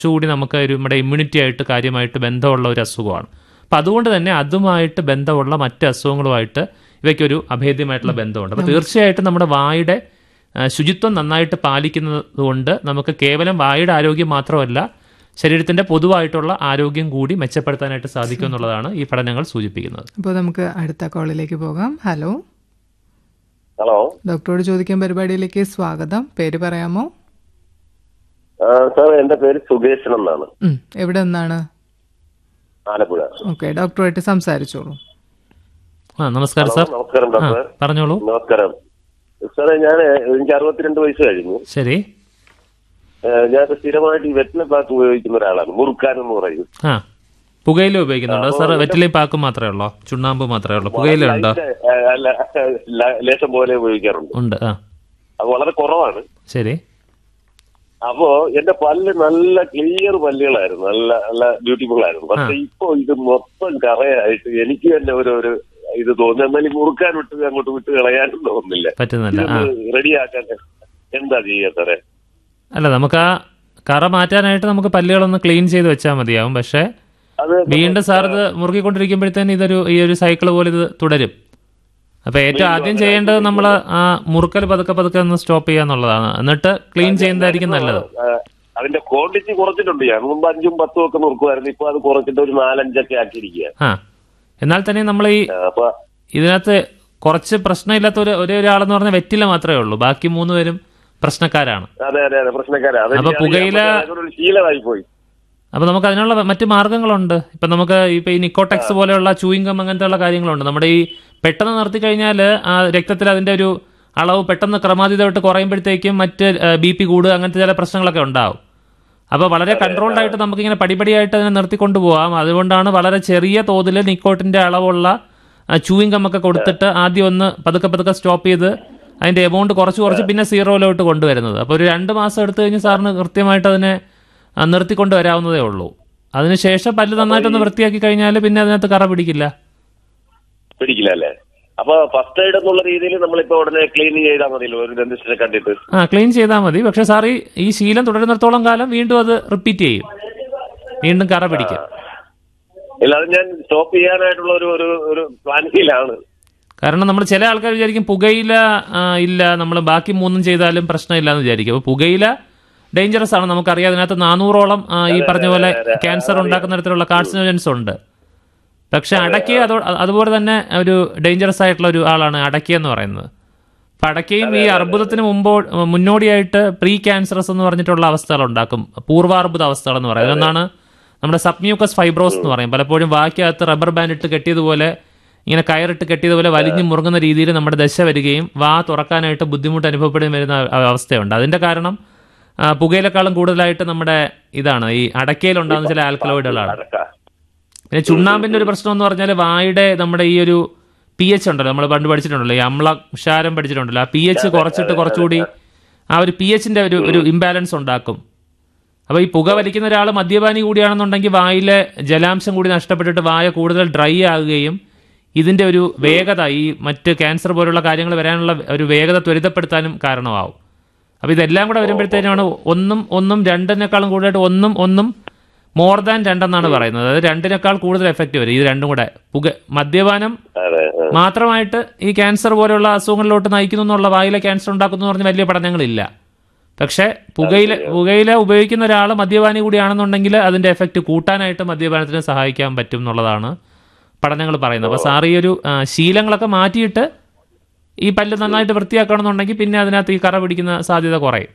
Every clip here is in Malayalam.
കുറച്ചുകൂടി നമുക്ക് ഒരു നമ്മുടെ ഇമ്മ്യൂണിറ്റി ആയിട്ട് കാര്യമായിട്ട് ബന്ധമുള്ള ഒരു അസുഖമാണ് അപ്പം അതുകൊണ്ട് തന്നെ അതുമായിട്ട് ബന്ധമുള്ള മറ്റ് അസുഖങ്ങളുമായിട്ട് ഇവയ്ക്കൊരു അഭേദ്യമായിട്ടുള്ള ബന്ധമുണ്ട് അപ്പോൾ തീർച്ചയായിട്ടും നമ്മുടെ വായുടെ ആ, ശുചിത്വം നന്നായിട്ട് പാലിക്കുന്നത് കൊണ്ട് നമുക്ക് കേവലം വായുടെ ആരോഗ്യം മാത്രമല്ല ശരീരത്തിൻ്റെ പൊതുവായിട്ടുള്ള ആരോഗ്യം കൂടി മെച്ചപ്പെടുത്താനായിട്ട് സാധിക്കും എന്നുള്ളതാണ് ഈ പഠനങ്ങൾ സൂചിപ്പിക്കുന്നത് അപ്പോൾ നമുക്ക് അടുത്ത കോളിലേക്ക് പോകാം ഹലോ ഹലോ ഡോക്ടറോട് ചോദിക്കാൻ പരിപാടിയിലേക്ക് സ്വാഗതം പേര് പറയാമോ ആ, സാർ എന്റെ പേര് സുകേശൻ എന്നാണ് ഉം, എവിടെ നിന്നാണ് ആലപ്പുഴ ഓക്കെ ഡോക്ടറുമായിട്ട് സംസാരിച്ചോളൂ ആ നമസ്കാരം ഹലോ, സാർ നമസ്കാരം ആ ഡോക്ടർ പറഞ്ഞോളൂ നമസ്കാരം സാറേ ഞാൻ എനിക്ക് അറുപത്തിരണ്ട് വയസ്സ് കഴിഞ്ഞു ശരി ഞാൻ സ്ഥിരമായിട്ട് ഈ വെറ്റില പാക്ക് ഉപയോഗിക്കുന്ന ഒരാളാണ് മുറുക്കാൻ എന്ന് പറയും ആ പുകയില ഉപയോഗിക്കുന്നുണ്ടോ സാർ വെറ്റിലയും പാക്കും മാത്രമേ ഉള്ളോ ചുണ്ണാമ്പ് മാത്രമേ ഉള്ളൂ പുകയില ഉണ്ടോ ലൈറ്റ്, ആ, അല്ല, ല- ലേശം പോലെ ഉപയോഗിക്കാറുണ്ട് ഉണ്ട് ആ അത് വളരെ കുറവാണ് ശരി അപ്പോ എന്റെ പല്ല് നല്ല ക്ലിയർ പല്ലുകളായിരുന്നു നല്ല നല്ല ബ്യൂട്ടിഫുൾ ആയിരുന്നു പക്ഷെ ഇപ്പൊ ഇത് മൊത്തം കറയായിട്ട് എനിക്ക് തന്നെ ഒരു ഒരു ഇത് തോന്നുന്നു എന്നാൽ ഈ മുറുക്കാൻ വിട്ട് അങ്ങോട്ട് വിട്ട് കളയാനും തോന്നുന്നില്ല പറ്റുന്നില്ല ആ റെഡിയാക്കാൻ എന്താ ചെയ്യാ സാറേ അല്ല നമുക്ക് ആ കറ മാറ്റാനായിട്ട് നമുക്ക് പല്ലുകളൊന്ന് ക്ലീൻ ചെയ്ത് വെച്ചാൽ മതിയാവും പക്ഷേ അത് വീണ്ടും സാർ ഇത് മുറുകിക്കൊണ്ടിരിക്കുമ്പോഴത്തേന് ഇതൊരു ഈ ഒരു സൈക്കിൾ പോലെ ഇത് തുടരും അപ്പൊ ഏറ്റവും ആദ്യം ചെയ്യേണ്ടത് നമ്മൾ ആ മുറുക്കൽ പതുക്കെ പതുക്കെ ഒന്ന് സ്റ്റോപ്പ് ചെയ്യുക എന്നുള്ളതാണ് എന്നിട്ട് ക്ലീൻ ചെയ്യുന്നതായിരിക്കും നല്ലത് ആ, അതിന്റെ ക്വാണ്ടിറ്റി കുറച്ചിട്ടുണ്ട് ഞാൻ മുമ്പ് അഞ്ചും പത്തും ഒക്കെ നോക്കുമായിരുന്നു ഇപ്പൊ അത് കുറച്ചിട്ട് ഒരു നാലഞ്ചൊക്കെ ആക്കിയിരിക്കുക ആ എന്നാൽ തന്നെ നമ്മൾ ഈ അപ്പൊ ഇതിനകത്ത് കുറച്ച് പ്രശ്നമില്ലാത്ത ഒരു ഒരേ ഒരാളെന്ന് പറഞ്ഞാൽ വെറ്റില മാത്രമേ ഉള്ളൂ ബാക്കി മൂന്ന് പേരും പ്രശ്നക്കാരാണ് അതെ അതെ അതെ പ്രശ്നക്കാരാ അത് അപ്പൊ പുകയില- ഒരു ശീലമായി പോയി അപ്പൊ നമുക്ക് അതിനുള്ള മറ്റു മാർഗ്ഗങ്ങളുണ്ട് ഇപ്പൊ നമുക്ക് ഇപ്പൊ ഈ നിക്കോടെക്സ് പോലെയുള്ള ചൂയിങ്കം അങ്ങനത്തെ ഉള്ള കാര്യങ്ങളുണ്ട് നമ്മുടെ ഈ പെട്ടെന്ന് നിർത്തി കഴിഞ്ഞാൽ ആ രക്തത്തിൽ അതിന്റെ ഒരു അളവ് പെട്ടെന്ന് ക്രമാതീതമായിട്ട് കുറയുമ്പോഴത്തേക്കും മറ്റ് ബി പി കൂടുക അങ്ങനത്തെ ചില പ്രശ്നങ്ങളൊക്കെ ഉണ്ടാവും അപ്പോൾ വളരെ കൺട്രോൾഡ് ആയിട്ട് നമുക്കിങ്ങനെ പടിപടിയായിട്ട് അതിനെ നിർത്തിക്കൊണ്ട് പോകാം അതുകൊണ്ടാണ് വളരെ ചെറിയ തോതിൽ നിക്കോട്ടിന്റെ അളവുള്ള ചൂയിങ് ഒക്കെ കൊടുത്തിട്ട് ആദ്യം ഒന്ന് പതുക്കെ പതുക്കെ സ്റ്റോപ്പ് ചെയ്ത് അതിന്റെ എമൗണ്ട് കുറച്ച് കുറച്ച് പിന്നെ സീറോയിലോട്ട് കൊണ്ടുവരുന്നത് അപ്പോൾ ഒരു രണ്ട് മാസം എടുത്തു കഴിഞ്ഞ് സാറിന് കൃത്യമായിട്ട് അതിനെ ആ, നിർത്തിക്കൊണ്ട് വരാവുന്നതേ ഉള്ളൂ അതിനുശേഷം പല്ല് നന്നായിട്ടൊന്ന് വൃത്തിയാക്കി കഴിഞ്ഞാൽ പിന്നെ അതിനകത്ത് കറ പിടിക്കില്ല പിടിക്കില്ല അല്ലേ അപ്പൊ ഫസ്റ്റ് എയ്ഡ് എന്നുള്ള രീതിയിൽ നമ്മളിപ്പോ ഉടനെ ക്ലീനിങ് ചെയ്താൽ മതിയല്ലോ ഒരു ഡെന്റിസ്റ്റിനെ കണ്ടിട്ട് ആ ക്ലീൻ ചെയ്താൽ മതി പക്ഷെ സാർ ഈ ഈ ശീലം തുടരുന്നിടത്തോളം കാലം വീണ്ടും അത് റിപ്പീറ്റ് ചെയ്യും വീണ്ടും കറ പിടിക്കും അല്ലാതെ ഞാൻ സ്റ്റോപ്പ് ചെയ്യാനായിട്ടുള്ള ഒരു ഒരു ഒരു പ്ലാനിങ്ങിലാണ് കാരണം നമ്മൾ ചില ആൾക്കാർ വിചാരിക്കും പുകയില ആ, ഇല്ല നമ്മൾ ബാക്കി മൂന്നും ചെയ്താലും പ്രശ്നമില്ല എന്ന് വിചാരിക്കും അപ്പോൾ പുകയില ഡേഞ്ചറസ് ആണ് നമുക്കറിയാം അതിനകത്ത് നാനൂറോളം ആ, ഈ പറഞ്ഞ പോലെ ക്യാൻസർ ഉണ്ടാക്കുന്ന തരത്തിലുള്ള കാർസിനോജൻസ് ഉണ്ട് പക്ഷെ അടയ്ക്ക അതോ അതുപോലെ തന്നെ ഒരു ഡേഞ്ചറസ് ആയിട്ടുള്ള ഒരു ആളാണ് അടയ്ക്ക എന്ന് പറയുന്നത് അപ്പം അടയ്ക്കയും ഈ അർബുദത്തിന് മുമ്പോ മുന്നോടിയായിട്ട് പ്രീ ക്യാൻസറസ് എന്ന് പറഞ്ഞിട്ടുള്ള അവസ്ഥകൾ ഉണ്ടാക്കും പൂർവാർബുദ അവസ്ഥകൾ എന്ന് പറയുന്നത് ഒന്നാണ് നമ്മുടെ സബ്മ്യൂക്കസ് ഫൈബ്രോസ് എന്ന് പറയും പലപ്പോഴും വാക്കകത്ത് റബ്ബർ ബാൻഡ് ഇട്ട് കെട്ടിയതുപോലെ ഇങ്ങനെ കയറിട്ട് കെട്ടിയതുപോലെ വലിഞ്ഞു മുറുങ്ങുന്ന രീതിയിൽ നമ്മുടെ ദശ വരികയും വാ തുറക്കാനായിട്ട് ബുദ്ധിമുട്ട് അനുഭവപ്പെടുകയും വരുന്ന അവ- അവസ്ഥയുണ്ട് അതിന്റെ കാരണം ആ, പുകയിലെക്കാളും കൂടുതലായിട്ട് നമ്മുടെ ഇതാണ് ഈ അടക്കയിലുണ്ടാകുന്ന ചില ആൽക്കലോയിഡുകളാണ് അടക്ക പിന്നെ ചുണ്ണാമ്പിന്റെ ഒരു പ്രശ്നം എന്ന് പറഞ്ഞാൽ വായുടെ നമ്മുടെ ഈ ഒരു പി എച്ച് ഉണ്ടല്ലോ നമ്മൾ പണ്ട് പഠിച്ചിട്ടുണ്ടല്ലോ ഈ അമ്ല ക്ഷാരം പഠിച്ചിട്ടുണ്ടല്ലോ ആ പി എച്ച് കുറച്ചിട്ട് കുറച്ചുകൂടി ആ ഒരു പി എച്ചിന്റെ ഒരു ഒരു ഇംബാലൻസ് ഉണ്ടാക്കും അപ്പോൾ ഈ പുക വലിക്കുന്ന ഒരാൾ മദ്യപാനി കൂടിയാണെന്നുണ്ടെങ്കിൽ വായിലെ ജലാംശം കൂടി നഷ്ടപ്പെട്ടിട്ട് വായ കൂടുതൽ ഡ്രൈ ആകുകയും ഇതിന്റെ ഒരു വേഗത ഈ മറ്റ് ക്യാൻസർ പോലുള്ള കാര്യങ്ങൾ വരാനുള്ള ഒരു വേഗത ത്വരിതപ്പെടുത്താനും കാരണമാവും അപ്പോൾ ഇതെല്ലാം കൂടെ വരുമ്പോഴത്തേനാണ് ഒന്നും ഒന്നും രണ്ടിനേക്കാളും കൂടുതലായിട്ട് ഒന്നും ഒന്നും മോർ ദാൻ രണ്ടെന്നാണ് പറയുന്നത് അതായത് രണ്ടിനേക്കാൾ കൂടുതൽ എഫക്റ്റ് വരും ഇത് രണ്ടും കൂടെ പുക മദ്യപാനം അതെ ആ. മാത്രമായിട്ട് ഈ ക്യാൻസർ പോലെയുള്ള അസുഖങ്ങളിലോട്ട് നയിക്കുന്നു എന്നുള്ള വായിലെ ക്യാൻസർ ഉണ്ടാക്കുന്നു എന്ന് പറഞ്ഞ വലിയ പഠനങ്ങളില്ല പക്ഷേ പുകയില പുകയില ഉപയോഗിക്കുന്ന ഒരാൾ മദ്യപാനി കൂടിയാണെന്നുണ്ടെങ്കിൽ അതിന്റെ എഫക്റ്റ് കൂട്ടാനായിട്ട് മദ്യപാനത്തിന് സഹായിക്കാൻ പറ്റും എന്നുള്ളതാണ് പഠനങ്ങൾ പറയുന്നത് അപ്പോൾ സാർ ഈ ഒരു ആ, ശീലങ്ങളൊക്കെ മാറ്റിയിട്ട് ഈ പല്ല് നന്നായിട്ട് വൃത്തിയാക്കണമെന്നുണ്ടെങ്കിൽ പിന്നെ അതിനകത്ത് ഈ കറ പിടിക്കുന്ന സാധ്യത കുറയും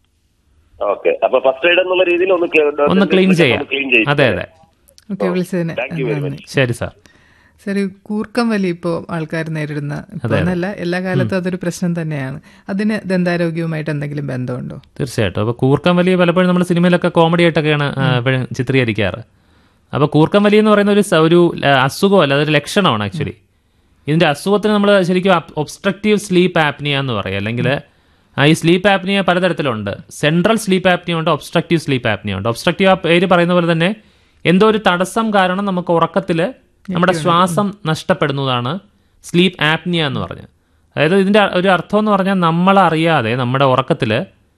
ഓക്കെ അപ്പൊ ഫസ്റ്റ് എയ്ഡ് എന്നുള്ള രീതിയിൽ ഒന്ന് clear- ഒന്ന് ക്ലീൻ ചെയ്യാം ക്ലീൻ ചെയ്യും അതെ അതെ ഓക്കെ വിളിച്ചതിന് Thank you very നന്ദി ശരി സാർ സാർ ഈ കൂർക്കം വലി ഇപ്പോൾ ആൾക്കാർ നേരിടുന്ന ഇപ്പോൾ എന്നല്ല എല്ലാ കാലത്തും അതൊരു പ്രശ്നം തന്നെയാണ് അതിന് ദന്താരോഗ്യവുമായിട്ട് എന്തെങ്കിലും ബന്ധമുണ്ടോ തീർച്ചയായിട്ടും അപ്പോൾ കൂർക്കം വലിയ പലപ്പോഴും നമ്മൾ സിനിമയിലൊക്കെ കോമഡി ആയിട്ടൊക്കെയാണ് ആ, എപ്പോഴും ചിത്രീകരിക്കാറ് അപ്പോൾ കൂർക്കം വലി എന്ന് പറയുന്ന ഒരു സ- ഒരു ആ, അസുഖമല്ല അതൊരു ലക്ഷണമാണ് ആക്ച്വലി ഇതിന്റെ അസുഖത്തിന് നമ്മൾ ശരിക്കും ഒബ്സ്ട്രക്റ്റീവ് സ്ലീപ്പ് ആപ്നിയ എന്ന് പറയും അല്ലെങ്കിൽ ആ, ഈ സ്ലീപ്പ് ആപ്നിയ പലതരത്തിലുണ്ട് സെൻട്രൽ സ്ലീപ്പ് ആപ്നിയ ഉണ്ട് ഒബ്സ്ട്രക്റ്റീവ് സ്ലീപ്പ് ആപ്നിയ ഉണ്ട് ഒബ്സ്ട്രക്റ്റീവ് ആ പേര് പറയുന്ന പോലെ തന്നെ എന്തോ ഒരു തടസ്സം കാരണം നമുക്ക് ഉറക്കത്തിൽ നമ്മുടെ ശ്വാസം നഷ്ടപ്പെടുന്നതാണ് സ്ലീപ്പ് ആപ്നിയ എന്ന് പറഞ്ഞത് അതായത് ഇതിന്റെ ഒരു അർത്ഥം എന്ന് പറഞ്ഞാൽ നമ്മൾ അറിയാതെ നമ്മുടെ ഉറക്കത്തിൽ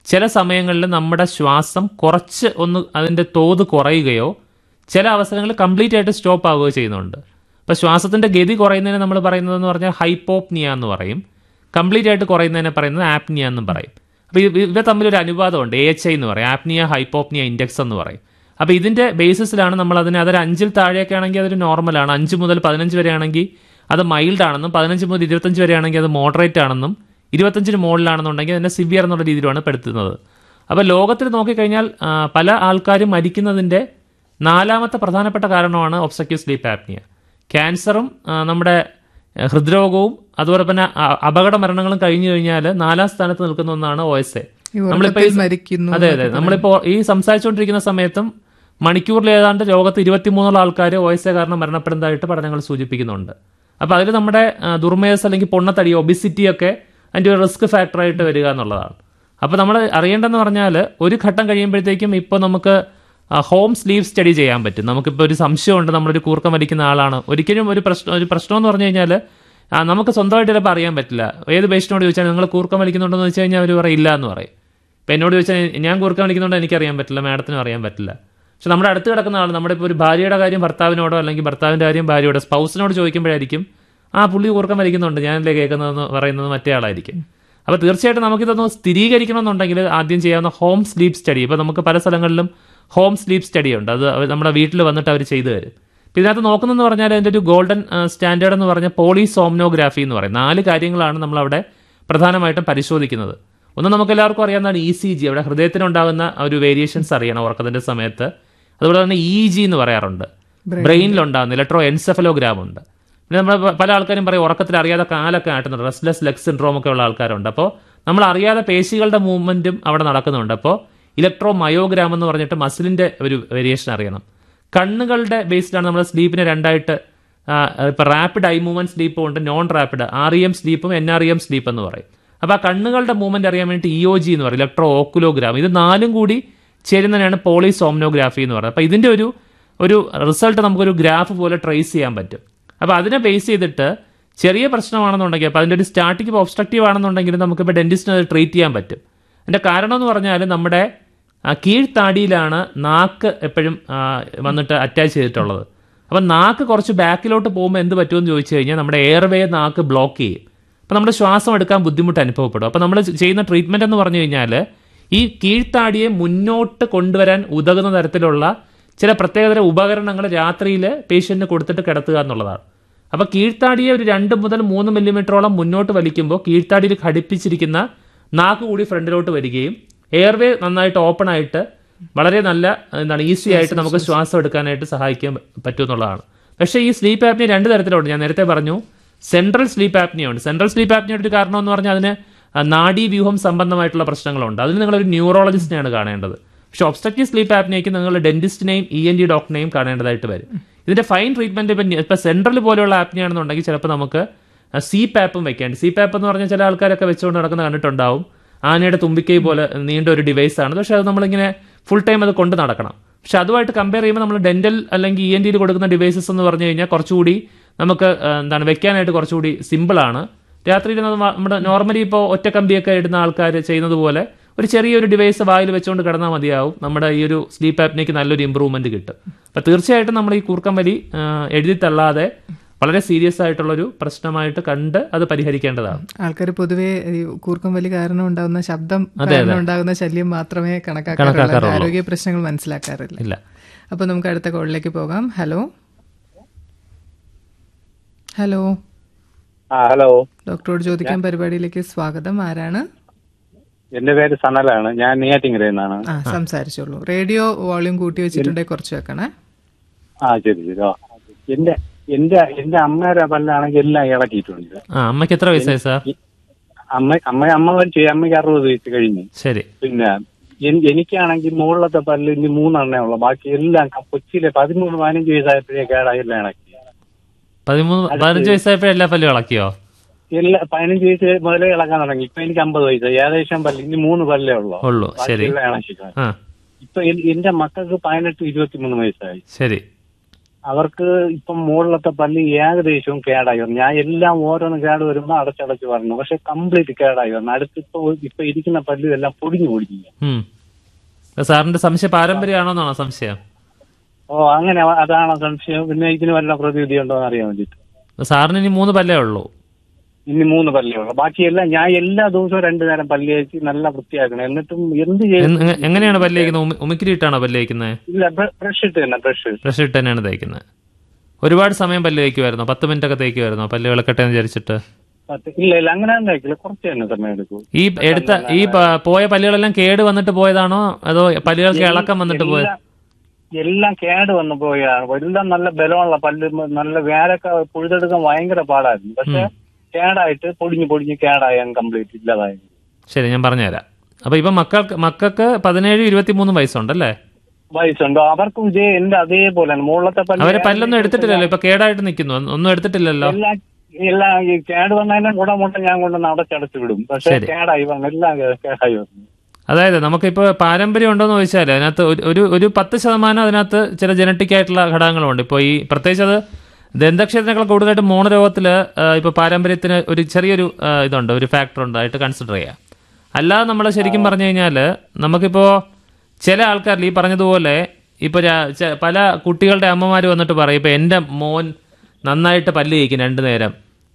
ചില സമയങ്ങളിൽ നമ്മുടെ ശ്വാസം കുറച്ച് ഒന്ന് അതിൻ്റെ തോത് കുറയുകയോ ചില അവസരങ്ങളിൽ കംപ്ലീറ്റ് ആയിട്ട് സ്റ്റോപ്പ് ആവുകയോ ചെയ്യുന്നുണ്ട് അപ്പോൾ ശ്വാസത്തിൻ്റെ ഗതി കുറയുന്നതിന് നമ്മൾ പറയുന്നതെന്ന് പറഞ്ഞാൽ ഹൈപ്പോപ്നിയ എന്ന് പറയും കംപ്ലീറ്റ് ആയിട്ട് കുറയുന്നതിനെ പറയുന്നത് ആപ്നിയ എന്നും പറയും അപ്പോൾ ഇത് ഇവ തമ്മിലൊരു അനുപാതമുണ്ട് എ എച്ച് ഐ എന്ന് പറയും ആപ്നിയ ഹൈപ്പോപ്നിയ ഇൻഡെക്സ് എന്ന് പറയും അപ്പോൾ ഇതിൻ്റെ ബേസിസിലാണ് നമ്മൾ അതിനെ അതൊരു അഞ്ചിൽ താഴെയൊക്കെ ആണെങ്കിൽ അതൊരു നോർമലാണ് അഞ്ച് മുതൽ പതിനഞ്ച് വരെ ആണെങ്കിൽ അത് മൈൽഡ് ആണെന്നും പതിനഞ്ച് മുതൽ ഇരുപത്തഞ്ച് വരെ ആണെങ്കിൽ അത് മോഡറേറ്റ് ആണെന്നും ഇരുപത്തഞ്ചിന് മുകളിലാണെന്നുണ്ടെങ്കിൽ അതിനെ സിവിയർ എന്നുള്ള രീതിയിലാണ് പെടുത്തുന്നത് അപ്പോൾ ലോകത്തിൽ നോക്കിക്കഴിഞ്ഞാൽ ആ, പല ആൾക്കാരും മരിക്കുന്നതിൻ്റെ നാലാമത്തെ പ്രധാനപ്പെട്ട കാരണമാണ് ഒബ്സക്യൂവ് സ്ലീപ്പ് ആപ്നിയ ക്യാൻസറും ആ, നമ്മുടെ ആ, ഹൃദ്രോഗവും അതുപോലെ തന്നെ അ- അപകട മരണങ്ങളും കഴിഞ്ഞു കഴിഞ്ഞാൽ നാലാം സ്ഥാനത്ത് നിൽക്കുന്ന ഒന്നാണ് ഒ എസ് എ ഈ നമ്മളിപ്പോ ഉറക്കത്തിൽ മരിക്കുന്നു അതെ അതെ നമ്മളിപ്പോ ഈ സംസാരിച്ചുകൊണ്ടിരിക്കുന്ന സമയത്തും മണിക്കൂറിൽ ഏതാണ്ട് ലോകത്ത് ഇരുപത്തിമൂന്നോളം ആൾക്കാർ ഒ എസ് എ കാരണം മരണപ്പെടുന്നതായിട്ട് പഠനങ്ങൾ സൂചിപ്പിക്കുന്നുണ്ട് അപ്പൊ അതിൽ നമ്മുടെ ആ, ദുർമേധസ് അല്ലെങ്കിൽ പൊണ്ണത്തടി ഒബിസിറ്റി ഒക്കെ അതിന്റെ ഒരു റിസ്ക് ഫാക്ടറായിട്ട് വരിക എന്നുള്ളതാണ് അപ്പൊ നമ്മൾ അറിയേണ്ടതെന്ന് പറഞ്ഞാൽ ഒരു ഘട്ടം കഴിയുമ്പോഴത്തേക്കും ഇപ്പോൾ നമുക്ക് ഹോം സ്ലീവ് സ്റ്റഡി ചെയ്യാൻ പറ്റും നമുക്കിപ്പോൾ ഒരു സംശയമുണ്ട് നമ്മളൊരു കൂർക്കം വലിക്കുന്ന ആളാണ് ഒരിക്കലും ഒരു പ്രശ്നം ഒരു പ്രശ്നം എന്ന് പറഞ്ഞു കഴിഞ്ഞാൽ നമുക്ക് സ്വന്തമായിട്ട് ചിലപ്പോൾ അറിയാൻ പറ്റില്ല ഏത് പേഷ്യനോട് ചോദിച്ചാൽ നിങ്ങൾ കൂർക്കം വലിക്കുന്നുണ്ടെന്ന് വെച്ച് കഴിഞ്ഞാൽ അവർ പറയില്ല എന്ന് പറയും ഇപ്പം എന്നോട് ചോദിച്ചാൽ ഞാൻ കൂർക്കം വലിക്കുന്നുണ്ട് എനിക്കറിയാൻ പറ്റില്ല മാഡത്തിനും അറിയാൻ പറ്റില്ല പക്ഷെ നമ്മുടെ അടുത്ത് കിടക്കുന്ന ആൾ നമ്മുടെ ഇപ്പോൾ ഒരു ഭാര്യയുടെ കാര്യം ഭർത്താവിനോടോ അല്ലെങ്കിൽ ഭർത്താവിൻ്റെ കാര്യം ഭാര്യയോടോ സ്പൗസിനോട് ചോദിക്കുമ്പോഴായിരിക്കും ആ പുള്ളി കൂർക്കം വലിക്കുന്നുണ്ട് ഞാനല്ലേ കേൾക്കുന്നതെന്ന് പറയുന്നത് മറ്റേ ആളായിരിക്കും അപ്പോൾ തീർച്ചയായിട്ടും നമുക്കിതൊന്ന് സ്ഥിരീകരിക്കണമെന്നുണ്ടെങ്കിൽ ആദ്യം ചെയ്യാവുന്ന ഹോം സ്ലീപ്പ് സ്റ്റഡി ഇപ്പോൾ നമുക്ക് പല സ്ഥലങ്ങളിലും ഹോം സ്ലീപ്പ് സ്റ്റഡി ഉണ്ട് അത് അവർ നമ്മുടെ വീട്ടിൽ വന്നിട്ട് അവർ ചെയ്തു തരും ഇപ്പം ഇതിനകത്ത് നോക്കുന്നതെന്ന് പറഞ്ഞാൽ അതിൻ്റെ ഒരു ഗോൾഡൻ സ്റ്റാൻഡേർഡ് എന്ന് പറഞ്ഞാൽ പോളിസോംനോഗ്രാഫി എന്ന് പറയും നാല് കാര്യങ്ങളാണ് നമ്മളവിടെ പ്രധാനമായിട്ടും പരിശോധിക്കുന്നത് ഒന്ന് നമുക്ക് എല്ലാവർക്കും അറിയാവുന്നതാണ് ഇ സി ജി അവിടെ ഹൃദയത്തിനുണ്ടാകുന്ന ആ ഒരു വേരിയേഷൻസ് അറിയണം ഉറക്കത്തിന്റെ സമയത്ത് അതുപോലെ തന്നെ ഇ ജി എന്ന് പറയാറുണ്ട് ബ്രെയിനിലുണ്ടാകുന്ന ഇലക്ട്രോ എൻസെഫലോഗ്രാം ഉണ്ട് പിന്നെ നമ്മൾ പല ആൾക്കാരും പറയും ഉറക്കത്തിൽ അറിയാതെ കാലൊക്കെ ആട്ടുന്നുണ്ട് റെസ്ലെസ് ലെഗ് സിൻഡ്രോം ഒക്കെ ഉള്ള ആൾക്കാരുണ്ട് അപ്പോൾ നമ്മൾ അറിയാതെ പേശികളുടെ മൂവ്മെന്റും അവിടെ നടക്കുന്നുണ്ട് അപ്പോൾ ഇലക്ട്രോ മയോഗ്രാം എന്ന് പറഞ്ഞിട്ട് മസിലിന്റെ ഒരു വേരിയേഷൻ അറിയണം കണ്ണുകളുടെ ബേസ്ഡാണ് നമ്മൾ സ്ലീപ്പിനെ രണ്ടായിട്ട് ഇപ്പൊ റാപ്പിഡ് ഐ മൂവ്മെന്റ് സ്ലീപ്പും ഉണ്ട് non rapid R E M സ്ലീപ്പും N R E M sleep എന്ന് പറയും അപ്പോൾ ആ കണ്ണുകളുടെ മൂവ്മെന്റ് അറിയാൻ വേണ്ടി ഇ ഒ ജി എന്ന് പറയും ഇലക്ട്രോ ഓക്കുലോഗ്രാം ഇത് നാലും കൂടി ചേരുന്നതിനാണ് പോളിസോംനോഗ്രാഫി എന്ന് പറയുന്നത് അപ്പോൾ ഇതിന്റെ ഒരു ഒരു റിസൾട്ട് നമുക്കൊരു ഗ്രാഫ് പോലെ ട്രേസ് ചെയ്യാൻ പറ്റും അപ്പോൾ അതിനെ ബേസ് ചെയ്തിട്ട് ചെറിയ പ്രശ്നമാണെന്നുണ്ടെങ്കിൽ അപ്പോൾ അതിൻ്റെ ഒരു സ്റ്റാർട്ടിങ് ഇപ്പോൾ ഒബ്സ്ട്രക്റ്റീവ് ആണെന്നുണ്ടെങ്കിൽ നമുക്കിപ്പോൾ ഡെന്റിസ്റ്റിന് അത് ട്രീറ്റ് ചെയ്യാൻ പറ്റും അതിൻ്റെ കാരണം എന്ന് പറഞ്ഞാൽ നമ്മുടെ ആ, കീഴ്ത്താടിയിലാണ് നാക്ക് എപ്പോഴും ആ, വന്നിട്ട് അറ്റാച്ച് ചെയ്തിട്ടുള്ളത് അപ്പം നാക്ക് കുറച്ച് ബാക്കിലോട്ട് പോകുമ്പോൾ എന്ത് പറ്റുമെന്ന് ചോദിച്ചു കഴിഞ്ഞാൽ നമ്മുടെ എയർവേ നാക്ക് ബ്ലോക്ക് ചെയ്യും അപ്പം നമ്മുടെ ശ്വാസം എടുക്കാൻ ബുദ്ധിമുട്ട് അനുഭവപ്പെടും അപ്പം നമ്മൾ ചെയ്യുന്ന ട്രീറ്റ്മെന്റ് എന്ന് പറഞ്ഞു കഴിഞ്ഞാൽ ഈ കീഴ്ത്താടിയെ മുന്നോട്ട് കൊണ്ടുവരാൻ ഉതകുന്ന തരത്തിലുള്ള ചില പ്രത്യേകതര ഉപകരണങ്ങൾ രാത്രിയിൽ പേഷ്യന്റിന് കൊടുത്തിട്ട് കിടത്തുക എന്നുള്ളതാണ് അപ്പോൾ കീഴ്ത്താടിയെ ഒരു രണ്ട് മുതൽ മൂന്ന് മില്ലിമീറ്ററോളം മുന്നോട്ട് വലിക്കുമ്പോൾ കീഴ്ത്താടിയിൽ ഘടിപ്പിച്ചിരിക്കുന്ന നാക്ക് കൂടി ഫ്രണ്ടിലോട്ട് വരികയും എയർവേ നന്നായിട്ട് ഓപ്പൺ ആയിട്ട് വളരെ നല്ല എന്താണ് ഈസി ആയിട്ട് നമുക്ക് ശ്വാസം എടുക്കാനായിട്ട് സഹായിക്കാൻ പറ്റും എന്നുള്ളതാണ് പക്ഷേ ഈ സ്ലീപ്പ് ആപ്നിയ രണ്ട് തരത്തിലുണ്ട് ഞാൻ നേരത്തെ പറഞ്ഞു സെൻട്രൽ സ്ലീപ്പ് ആപ്നിയ ഉണ്ട് സെൻട്രൽ സ്ലീപ്പ് ആപ്നിയുടെ ഒരു കാരണം എന്ന് പറഞ്ഞാൽ അതിന് ആ, നാഡീവ്യൂഹം സംബന്ധമായിട്ടുള്ള പ്രശ്നങ്ങളുണ്ട് അതിന് നിങ്ങളൊരു ന്യൂറോളജിസ്റ്റിനെയാണ് കാണേണ്ടത് പക്ഷെ ഒബ്സ്ട്രക്റ്റീവ് സ്ലീപ്പ് ആപ്നിയയ്ക്ക് നിങ്ങൾ ഡെന്റിസ്റ്റിനെയും ഇ എൻ ഡി ഡോക്ടറിനെയും കാണേണ്ടതായിട്ട് വരും ഇതിന്റെ ഫൈൻ ട്രീറ്റ്മെന്റ് ഇപ്പം ഇപ്പം സെൻട്രൽ പോലെയുള്ള ആപ്നിയാണെന്നുണ്ടെങ്കിൽ ചിലപ്പോൾ നമുക്ക് സി പാപ്പും വെക്കേണ്ടി സി പാപ്പ് എന്ന് പറഞ്ഞാൽ ചില ആൾക്കാരൊക്കെ വെച്ചുകൊണ്ട് നടക്കുന്ന കണ്ടിട്ടുണ്ടാവും ആനയുടെ തുമ്പിക്കൈ പോലെ നീണ്ട ഒരു ഡിവൈസ് ആണ് പക്ഷെ അത് നമ്മളിങ്ങനെ ഫുൾ ടൈം അത് കൊണ്ട് നടക്കണം പക്ഷെ അതുമായിട്ട് കമ്പയർ ചെയ്യുമ്പോൾ നമ്മൾ ഡെന്റൽ അല്ലെങ്കിൽ ഇ എൻ ഡിയിൽ കൊടുക്കുന്ന ഡിവൈസസ് എന്ന് പറഞ്ഞു കഴിഞ്ഞാൽ കുറച്ചുകൂടി നമുക്ക് ആ, എന്താണ് വെക്കാനായിട്ട് കുറച്ചുകൂടി സിമ്പിളാണ് രാത്രിയിൽ നമ്മൾ നമ്മുടെ നോർമലി ഇപ്പോൾ ഒറ്റ കമ്പിയൊക്കെ ഇടുന്ന ആൾക്കാർ ചെയ്യുന്നത് പോലെ ഒരു ചെറിയൊരു ഡിവൈസ് വായിൽ വെച്ചുകൊണ്ട് കിടന്നാൽ മതിയാവും നമ്മുടെ ഈ ഒരു സ്ലീപ്പ് ആപ്നിക്ക് നല്ലൊരു ഇമ്പ്രൂവ്മെന്റ് കിട്ടും അപ്പോൾ തീർച്ചയായിട്ടും നമ്മൾ ഈ കൂർക്കം വലി ആ, എഴുതി തള്ളാതെ വളരെ സീരിയസ് ആയിട്ടുള്ളൊരു പ്രശ്നമായിട്ട് കണ്ട് അത് പരിഹരിക്കേണ്ടതാണ് ആൾക്കാർ പൊതുവെ ഈ കൂർക്കം വലി കാരണം ഉണ്ടാകുന്ന ശബ്ദം കാരണം ഉണ്ടാകുന്ന ശല്യം മാത്രമേ കണക്കാക്കാറുള്ളൂ കണക്കാക്കാറുള്ളൂ. ആരോഗ്യ പ്രശ്നങ്ങൾ മനസ്സിലാക്കാറില്ല ഇല്ല അപ്പൊ നമുക്ക് അടുത്ത കോളിലേക്ക് പോകാം ഹലോ ഹലോ ആ ഹലോ ഡോക്ടറോട് ചോദിക്കാൻ പരിപാടിയിലേക്ക് സ്വാഗതം ആരാണ് എന്റെ പേര് സനലാണ് ഞാൻ നെയ്യാറ്റിങ്കരയിൽ നിന്നാണ് ആ സംസാരിച്ചോളൂ റേഡിയോ വോളിയം കൂട്ടി വെച്ചിട്ടുണ്ടെങ്കിൽ കുറച്ച് വെക്കണേ ആ ശരി ശരി ആ എന്റെ എന്റെ എന്റെ അമ്മയുടെ പല്ലാണെങ്കിൽ എല്ലാം ഇളക്കിയിട്ടുണ്ട് ആ അമ്മയ്ക്ക് എത്ര വയസ്സായി സാർ ഈ അമ്മ അമ്മ അമ്മ മരിച്ചു അമ്മയ്ക്ക് അറുപത് വയസ്സ് കഴിഞ്ഞു ശരി പിന്നെ എൻ- എനിക്കാണെങ്കിൽ മുകളിലത്തെ പല്ല് ഇനി മൂന്നെണ്ണേ ഉള്ളു ബാക്കി എല്ലാം ക- കൊച്ചിയിലെ പതിമൂന്ന് പതിനഞ്ച് വയസ്സായപ്പോഴേ കേടായി എല്ലാം ഇളക്കി പതിമൂന്ന് പതിനഞ്ച് വയസ്സായപ്പോഴേ എല്ലാ പല്ലും ഇളക്കിയോ എല്ലാ പതിനഞ്ച് വയസ്സ് മുതലേ ഇളക്കാൻ തുടങ്ങി ഇപ്പൊ എനിക്ക് അമ്പത് വയസ്സ് ഏകദേശം പല്ല് ഇനി മൂന്ന് പല്ലേ ഉള്ളു ഉള്ളൂ ശരി എല്ലാം ഇളക്കി ആ ഇപ്പൊ എൻ- എന്റെ മക്കൾക്ക് പതിനെട്ട് ഇരുപത്തിമൂന്ന് വയസ്സായി ശരി അവർക്ക് ഇപ്പം മുകളിലത്തെ പല്ല് ഏകദേശവും കേടായി വന്നു ഞാൻ എല്ലാം ഓരോന്ന് കേട് വരുമ്പോൾ അടച്ചടച്ച് പറഞ്ഞു പക്ഷെ കംപ്ലീറ്റ് കേടായി വന്നു അടുത്തിപ്പോ ഇപ്പൊ ഇരിക്കുന്ന പല്ല് എല്ലാം പൊടിഞ്ഞു പൊടിഞ്ഞു ഉം. അപ്പൊ സാറിന്റെ സംശയം പാരമ്പര്യമാണോന്നാണോ സംശയം ഓ അങ്ങനെ അതാണ് സംശയം പിന്നെ ഇതിന് വല്ല പ്രതിവിധി ഉണ്ടോ എന്ന് അറിയാൻ വേണ്ടിട്ട് അപ്പൊ സാറിന് ഇനി മൂന്ന് പല്ലേ ഉള്ളൂ ഇനി മൂന്ന് പല്ലേ ഉള്ളു ബാക്കിയെല്ലാം ഞാൻ എല്ലാ ദിവസവും രണ്ടു നേരം പല്ല് തേച്ച് നല്ല വൃത്തിയാക്കണം എന്നിട്ടും എന്ത് ചെയ്യും എന്ന് എങ്ങ- എങ്ങനെയാണ് പല്ല് തേക്കുന്നത് ഉമി- ഉമിക്കിരി ഇട്ടാണോ പല്ല് തേക്കുന്നത് ഇല്ല ബ്രഷ് ഇട്ട് തന്നെ ബ്രഷ് ബ്രഷ് ഇട്ട് തന്നെയാണ് തേക്കുന്നത് ഒരുപാട് സമയം പല്ല് തേക്കുമായിരുന്നോ പത്ത് മിനിറ്റ് ഒക്കെ തേക്കുമായിരുന്നോ പല്ല് വിളക്കട്ടെ എന്ന് വിചാരിച്ചിട്ട് ഇല്ല ഇല്ല അങ്ങനെ ഉണ്ടാക്കില്ല കുറച്ച് തന്നെ സമയം എടുക്കും ഈ എടുത്ത ഈ പ- പോയ പല്ലുകളെല്ലാം കേട് വന്നിട്ട് പോയതാണോ അതോ പല്ലുകൾക്ക് ഇളക്കം വന്നിട്ട് പോയത് എല്ലാം- എല്ലാം കേട് വന്നു പോയാണ് എല്ലാം നല്ല ബലമുള്ള പല്ല് മ- നല്ല വേരൊക്കെ പുഴുതെടുക്കാൻ ഭയങ്കര പാടായിരുന്നു പക്ഷെ കേടായിട്ട് പൊടിഞ്ഞ് പൊടിഞ്ഞ് കേടായ കംപ്ലീറ്റ് ഇല്ലാതായി ശരി ഞാൻ പറഞ്ഞുതരാം അപ്പൊ ഇപ്പൊ മക്കൾക്ക് മക്കൾക്ക് പതിനേഴ് ഇരുപത്തി മൂന്ന് വയസ്സുണ്ടല്ലേ വയസ്സുണ്ടോ അവർക്കും ഇതേ എന്റെ അതേപോലെ മുകളിലത്തെ പല്ല് അവരെ പല്ലൊന്നും എടുത്തിട്ടില്ലല്ലോ ഇപ്പൊ കേടായിട്ട് നിൽക്കുന്നു ഒന്നും എടുത്തിട്ടില്ലല്ലോ എല്ലാം എല്ലാം ഈ കേട് വന്നതിനെ കൂടെ മുട്ട ഞാൻ കൊണ്ടുവന്ന് അടച്ചടച്ച് വിടും പക്ഷെ ശരി. കേടായി വന്നു എല്ലാം കേ- കേടായി വന്നു അതായത് നമുക്കിപ്പോൾ പാരമ്പര്യം ഉണ്ടോന്ന് ചോദിച്ചാൽ അതിനകത്ത് ഒരു- ഒരു ഒരു പത്ത് ശതമാനം അതിനകത്ത് ചില ജനറ്റിക് ആയിട്ടുള്ള ഘടകങ്ങളുണ്ട് ഇപ്പോൾ ഈ പ്രത്യേകിച്ച് അത് ദന്തക്ഷേത്രങ്ങളെ കൂടുതലായിട്ട് മോണരോഗത്തിൽ ഇപ്പോൾ പാരമ്പര്യത്തിന് ഒരു ചെറിയൊരു ആ, ഇതുണ്ട് ഒരു ഫാക്ടർ ഉണ്ട് ആയിട്ട് കൺസിഡർ ചെയ്യാം അല്ലാതെ നമ്മൾ ശരിക്കും പറഞ്ഞു കഴിഞ്ഞാൽ നമുക്കിപ്പോൾ ചില ആൾക്കാരിൽ ഈ പറഞ്ഞതുപോലെ ഇപ്പോൾ പല കുട്ടികളുടെ അമ്മമാർ വന്നിട്ട് പറയും ഇപ്പോൾ എൻ്റെ മോൻ നന്നായിട്ട് പല്ല് കഴിക്കും രണ്ടു നേരം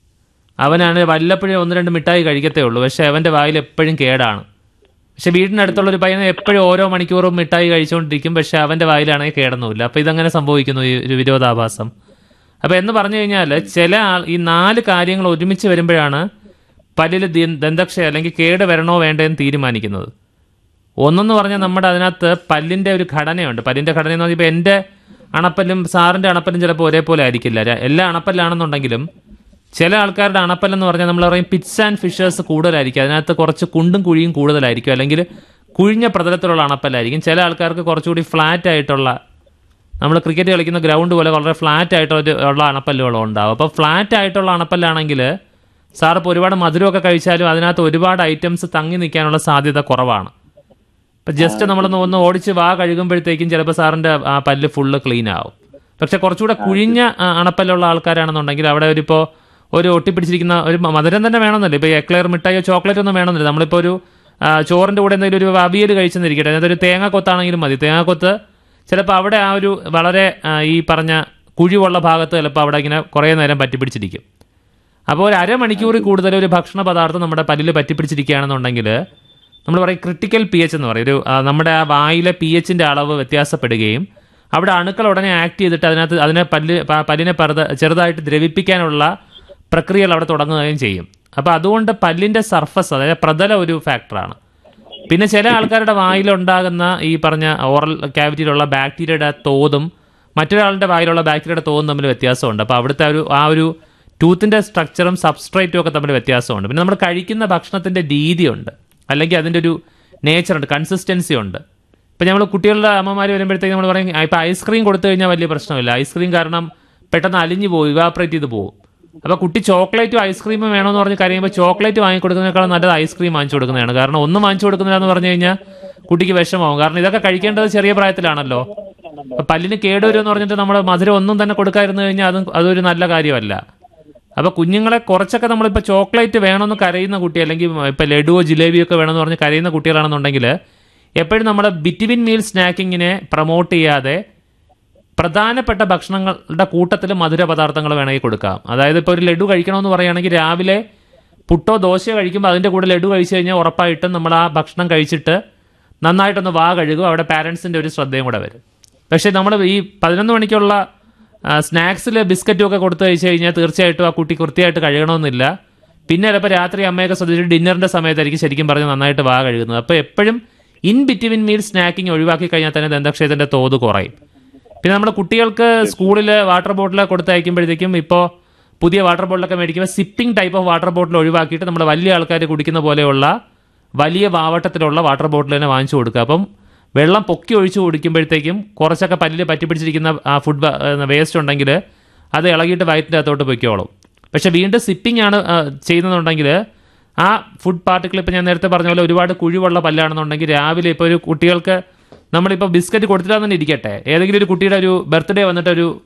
അവനാണ് വല്ലപ്പോഴും ഒന്ന് രണ്ട് മിഠായി കഴിക്കത്തേ ഉള്ളൂ പക്ഷെ അവൻ്റെ വായിൽ എപ്പോഴും കേടാണ് പക്ഷെ വീടിനടുത്തുള്ള ഒരു പയ്യൻ എപ്പോഴും ഓരോ മണിക്കൂറും മിഠായി കഴിച്ചുകൊണ്ടിരിക്കും പക്ഷെ അവന്റെ വായിലാണെങ്കിൽ കേടൊന്നുമില്ല അപ്പൊ ഇതങ്ങനെ സംഭവിക്കുന്നു ഈ ഒരു വിരോധാഭാസം അപ്പൊ എന്ന് പറഞ്ഞു കഴിഞ്ഞാൽ ചില ആൾ ഈ നാല് കാര്യങ്ങൾ ഒരുമിച്ച് വരുമ്പോഴാണ് പല്ലിൽ ദി- ദന്തക്ഷയ അല്ലെങ്കിൽ കേട് വരണോ വേണ്ടോ എന്ന് തീരുമാനിക്കുന്നത് ഒന്നെന്ന് പറഞ്ഞാൽ നമ്മുടെ അതിനകത്ത് പല്ലിന്റെ ഒരു ഘടനയുണ്ട് പല്ലിന്റെ ഘടന എന്ന് പറഞ്ഞാൽ ഇപ്പൊ എന്റെ അണപ്പല്ലും സാറിന്റെ അണപ്പല്ലും ചിലപ്പോൾ ഒരേപോലെ ആയിരിക്കില്ല ര- എല്ലാ അണപ്പല്ലാണെന്നുണ്ടെങ്കിലും ചില ആൾക്കാരുടെ അണപ്പല്ലെന്ന് പറഞ്ഞാൽ നമ്മൾ പറയും പിറ്റ്സ് ആൻഡ് ഫിഷേഴ്സ് കൂടുതലായിരിക്കും അതിനകത്ത് കുറച്ച് കുണ്ടും കുഴിയും കൂടുതലായിരിക്കും അല്ലെങ്കിൽ കുഴിഞ്ഞ പ്രതലത്തിലുള്ള അണപ്പല്ലായിരിക്കും ചില ആൾക്കാർക്ക് കുറച്ചുകൂടി ഫ്ലാറ്റ് ആയിട്ടുള്ള നമ്മൾ ക്രിക്കറ്റ് കളിക്കുന്ന ഗ്രൗണ്ട് പോലെ വളരെ ഫ്ലാറ്റ് ആയിട്ട് ഒരു- ഉള്ള അണപ്പല്ലുകളും ഉണ്ടാവും അപ്പോൾ ഫ്ലാറ്റ് ആയിട്ടുള്ള അണപ്പല്ലാണെങ്കിൽ സാർ ഇപ്പോൾ ഒരുപാട് മധുരമൊക്കെ കഴിച്ചാലും അതിനകത്ത് ഒരുപാട് ഐറ്റംസ് തങ്ങി നിൽക്കാനുള്ള സാധ്യത കുറവാണ് ഇപ്പം ജസ്റ്റ് നമ്മളൊന്ന് ഒന്ന് ഓടിച്ച് വാ കഴുകുമ്പോഴത്തേക്കും ചിലപ്പോൾ സാറിൻ്റെ ആ പല്ല് ഫുള്ള് ക്ലീൻ ആവും പക്ഷെ കുറച്ചുകൂടെ കുഴിഞ്ഞ ആ, അണപ്പല്ലുള്ള ആൾക്കാരാണെന്നുണ്ടെങ്കിൽ അവിടെ ഒരു ഇപ്പോൾ ഒരു ഒട്ടിപ്പിടിച്ചിരിക്കുന്ന ഒരു മ- മധുരം തന്നെ വേണമെന്നില്ല ഇപ്പോൾ എക്ലെയർ മിഠായിയോ ചോക്ലേറ്റ് ഒന്നും വേണമെന്നില്ല നമ്മളിപ്പോൾ ഒരു ആ, ചോറിൻ്റെ കൂടെ എന്തെങ്കിലും ഒരു അവിയൽ കഴിച്ചെന്നിരിക്കട്ടെ അതിനകത്ത് ഒരു തേങ്ങാക്കൊത്താണെങ്കിലും മതി തേങ്ങാക്കൊത്ത് ചിലപ്പോൾ അവിടെ ആ ഒരു വളരെ ആ, ഈ പറഞ്ഞ കുഴിവുള്ള ഭാഗത്ത് ചിലപ്പോൾ അവിടെ ഇങ്ങനെ കുറേ നേരം പറ്റിപ്പിടിച്ചിരിക്കും അപ്പോൾ ഒരു അരമണിക്കൂറിൽ കൂടുതൽ ഒരു ഭക്ഷണ പദാർത്ഥം നമ്മുടെ പല്ലിൽ പറ്റിപ്പിടിച്ചിരിക്കുകയാണെന്നുണ്ടെങ്കിൽ നമ്മൾ പറയും ക്രിട്ടിക്കൽ പി എച്ച് എന്ന് പറയും ഒരു ആ, നമ്മുടെ ആ വായിലെ പി എച്ചിൻ്റെ അളവ് വ്യത്യാസപ്പെടുകയും അവിടെ അണുക്കൾ ഉടനെ ആക്ട് ചെയ്തിട്ട് അതിനകത്ത് അതിനെ പല്ല് പ- പല്ലിനെ പറുത ചെറുതായിട്ട് ദ്രവിപ്പിക്കാനുള്ള പ്രക്രിയകൾ അവിടെ തുടങ്ങുകയും ചെയ്യും അപ്പോൾ അതുകൊണ്ട് പല്ലിൻ്റെ സർഫസ് അതായത് പ്രതല ഒരു ഫാക്ടറാണ് പിന്നെ ചില ആൾക്കാരുടെ വായിലുണ്ടാകുന്ന ഈ പറഞ്ഞ ഓറൽ ക്യാവിറ്റിയിലുള്ള ബാക്ടീരിയയുടെ തോതും മറ്റൊരാളുടെ വായിലുള്ള ബാക്ടീരിയയുടെ തോതും തമ്മിൽ വ്യത്യാസമുണ്ട് അപ്പോൾ അവിടുത്തെ ആ ഒരു ആ ഒരു ടൂത്തിൻ്റെ സ്ട്രക്ചറും സബ്സ്ട്രേറ്റും ഒക്കെ തമ്മിൽ വ്യത്യാസമുണ്ട് പിന്നെ നമ്മൾ കഴിക്കുന്ന ഭക്ഷണത്തിൻ്റെ രീതിയുണ്ട് അല്ലെങ്കിൽ അതിൻ്റെ ഒരു നേച്ചറുണ്ട് കൺസിസ്റ്റൻസി ഉണ്ട് ഇപ്പം നമ്മൾ കുട്ടികളുടെ അമ്മമാർ വരുമ്പോഴത്തേക്ക് നമ്മൾ പറയും ഇപ്പം ഐസ്ക്രീം കൊടുത്തു കഴിഞ്ഞാൽ വലിയ പ്രശ്നമില്ല ഐസ്ക്രീം കാരണം പെട്ടെന്ന് അലിഞ്ഞു പോകും ഇവാപ്രേറ്റ് ചെയ്ത് പോകും അപ്പോൾ കുട്ടി ചോക്ലേറ്റും ഐസ്ക്രീമും വേണമെന്ന് പറഞ്ഞ് കരയുമ്പോൾ ചോക്ലേറ്റ് വാങ്ങിക്കൊടുക്കുന്നതിനേക്കാളും നല്ലത് ഐസ്ക്രീം വാങ്ങിച്ചു കൊടുക്കുന്നതാണ് കാരണം ഒന്നും വാങ്ങിച്ചു കൊടുക്കുന്നില്ല എന്ന് പറഞ്ഞു കഴിഞ്ഞാൽ കുട്ടിക്ക് വിഷമാവും കാരണം ഇതൊക്കെ കഴിക്കേണ്ടത് ചെറിയ പ്രായത്തിലാണല്ലോ അപ്പൊ പല്ലിന് കേടുവരും എന്ന് പറഞ്ഞിട്ട് നമ്മൾ മധുരം ഒന്നും തന്നെ കൊടുക്കാതിരുന്നു കഴിഞ്ഞാൽ അതും അതൊരു നല്ല കാര്യമല്ല അപ്പൊ കുഞ്ഞുങ്ങളെ കുറച്ചൊക്കെ നമ്മളിപ്പോ ചോക്ലേറ്റ് വേണമെന്ന് കരയുന്ന കുട്ടി അല്ലെങ്കിൽ ഇപ്പൊ ലഡുവോ ജിലേബിയോ ഒക്കെ വേണമെന്ന് പറഞ്ഞ് കരയുന്ന കുട്ടികളാണെന്നുണ്ടെങ്കിൽ എപ്പോഴും നമ്മൾ ബിറ്റ്വിൻ മീൽ സ്നാക്കിങ്ങിനെ പ്രൊമോട്ട് ചെയ്യാതെ പ്രധാനപ്പെട്ട ഭക്ഷണങ്ങളുടെ കൂട്ടത്തിൽ മധുര പദാർത്ഥങ്ങൾ വേണമെങ്കിൽ കൊടുക്കാം അതായത് ഇപ്പോൾ ഒരു ലഡു കഴിക്കണമെന്ന് പറയുകയാണെങ്കിൽ രാവിലെ പുട്ടോ ദോശയോ കഴിക്കുമ്പോൾ അതിൻ്റെ കൂടെ ലഡു കഴിച്ചു കഴിഞ്ഞാൽ ഉറപ്പായിട്ടും നമ്മൾ ആ ഭക്ഷണം കഴിച്ചിട്ട് നന്നായിട്ടൊന്ന് വാ കഴുകും അവിടെ പാരൻസിൻ്റെ ഒരു ശ്രദ്ധയും കൂടെ വരും പക്ഷേ നമ്മൾ ഈ പതിനൊന്ന് മണിക്കുള്ള സ്നാക്സിൽ ബിസ്ക്കറ്റും ഒക്കെ കൊടുത്തു കഴിച്ചു കഴിഞ്ഞാൽ തീർച്ചയായിട്ടും ആ കുട്ടി കൃത്യമായിട്ട് കഴുകണമെന്നില്ല പിന്നെ ചിലപ്പോൾ രാത്രി അമ്മയൊക്കെ ശ്രദ്ധിച്ചിട്ട് ഡിന്നറിൻ്റെ സമയത്തായിരിക്കും ശരിക്കും പറഞ്ഞ് നന്നായിട്ട് വാ കഴുകുന്നത് അപ്പോൾ എപ്പോഴും ഇൻ ബിറ്റ്വീൻ മീൽ സ്നാക്കിങ് ഒഴിവാക്കി കഴിഞ്ഞാൽ തന്നെ ദന്തക്ഷയത്തിൻ്റെ തോത് കുറയും പിന്നെ നമ്മൾ കുട്ടികൾക്ക് സ്കൂളിൽ വാട്ടർ ബോട്ടിൽ കൊടുത്തയക്കുമ്പോഴത്തേക്കും ഇപ്പോൾ പുതിയ വാട്ടർ ബോട്ടിലൊക്കെ മേടിക്കുമ്പോൾ sipping type of water bottle ഒഴിവാക്കിയിട്ട് നമ്മൾ വലിയ ആൾക്കാർ കുടിക്കുന്ന പോലെയുള്ള വലിയ വാവട്ടത്തിലുള്ള വാട്ടർ ബോട്ടിൽ തന്നെ വാങ്ങിച്ചു കൊടുക്കുക അപ്പം വെള്ളം പൊക്കി ഒഴിച്ച് കുടിക്കുമ്പോഴത്തേക്കും കുറച്ചൊക്കെ പല്ലിൽ പറ്റിപ്പിടിച്ചിരിക്കുന്ന ആ ഫുഡ് വേസ്റ്റ് ഉണ്ടെങ്കിൽ അത് ഇളകിയിട്ട് വയറ്റിൻ്റെ അകത്തോട്ട് പൊയ്ക്കോളും പക്ഷെ വീണ്ടും സിപ്പിംഗ് ആണ് ആ, ചെയ്യുന്നതെന്നുണ്ടെങ്കിൽ ആ ഫുഡ് പാർട്ടിക്കിൾ ഇപ്പോൾ ഞാൻ നേരത്തെ പറഞ്ഞ പോലെ ഒരുപാട് കുഴിവുള്ള പല്ലാണെന്നുണ്ടെങ്കിൽ രാവിലെ ഇപ്പോൾ ഒരു കുട്ടികൾക്ക് നമ്മളിപ്പോൾ ബിസ്ക്കറ്റ് കൊടുത്തിട്ടാന്ന് തന്നെ ഇരിക്കട്ടെ ഏതെങ്കിലും ഒരു കുട്ടിയുടെ ഒരു ബർത്ത്ഡേ വന്നിട്ട് ഒരു